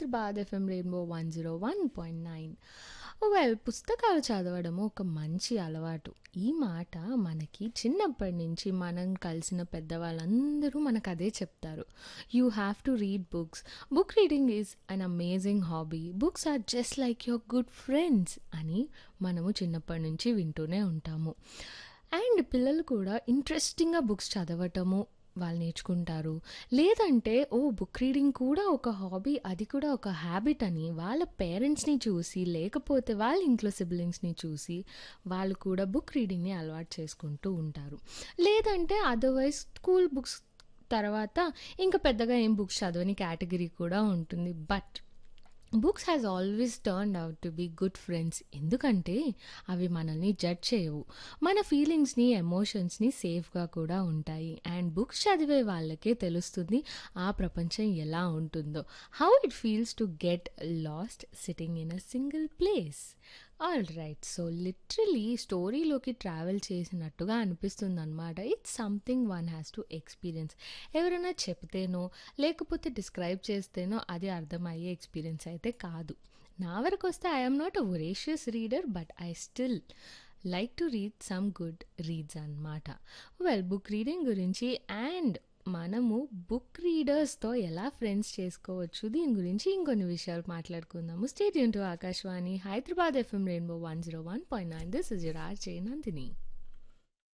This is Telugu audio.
Hyderabad FM rainbow one zero one point nine well పుస్తకాలు చదవడం ఒక మంచి అలవాటు ఈ మాట మనకి చిన్నప్పటి నుంచి మనం కలిసిన పెద్దవాళ్ళందరూ మనకు అదే చెప్తారు you have to read books book reading is an amazing hobby books are just like your good friends అని మనము చిన్నప్పటి నుంచి వింటూనే ఉంటాము అండ్ పిల్లలు కూడా ఇంట్రెస్టింగ్గా బుక్స్ చదవటము వాళ్ళు నేర్చుకుంటారు లేదంటే ఓ బుక్ రీడింగ్ కూడా ఒక హాబీ అది కూడా ఒక హ్యాబిట్ అని వాళ్ళ పేరెంట్స్ని చూసి లేకపోతే వాళ్ళ ఇంట్లో సిబ్లింగ్స్ని చూసి వాళ్ళు కూడా బుక్ రీడింగ్ని అలవాటు చేసుకుంటూ ఉంటారు లేదంటే అదర్వైజ్ స్కూల్ బుక్స్ తర్వాత ఇంకా పెద్దగా ఏం బుక్స్ చదవని కేటగిరీ కూడా ఉంటుంది but books has always turn out to be good friends ఎందుకంటే అవి మనల్ని జడ్జ్ చేయవు మన ఫీలింగ్స్ని ఎమోషన్స్ని సేఫ్గా కూడా ఉంటాయి అండ్ బుక్స్ చదివే వాళ్ళకే తెలుస్తుంది ఆ ప్రపంచం ఎలా ఉంటుందో how it feels to get lost sitting in a single place all right so literally స్టోరీలోకి ట్రావెల్ చేసినట్టుగా అనిపిస్తుంది అనమాట it's something one has to experience ఎవరైనా చెప్తేనో లేకపోతే డిస్క్రైబ్ చేస్తేనో అది అర్థమయ్యే ఎక్స్పీరియన్స్ అయితే కాదు నా వరకు వస్తే I'm not a voracious reader but I still like to read some good reads అన్నమాట వెల్ బుక్ రీడింగ్ గురించి అండ్ మనము బుక్ రీడర్స్తో ఎలా ఫ్రెండ్స్ చేసుకోవచ్చు దీని గురించి ఇంకొన్ని విషయాలు మాట్లాడుకుందాము stay tuned to Akashvani Hyderabad FM rainbow one zero one point nine this is your RJ Nandini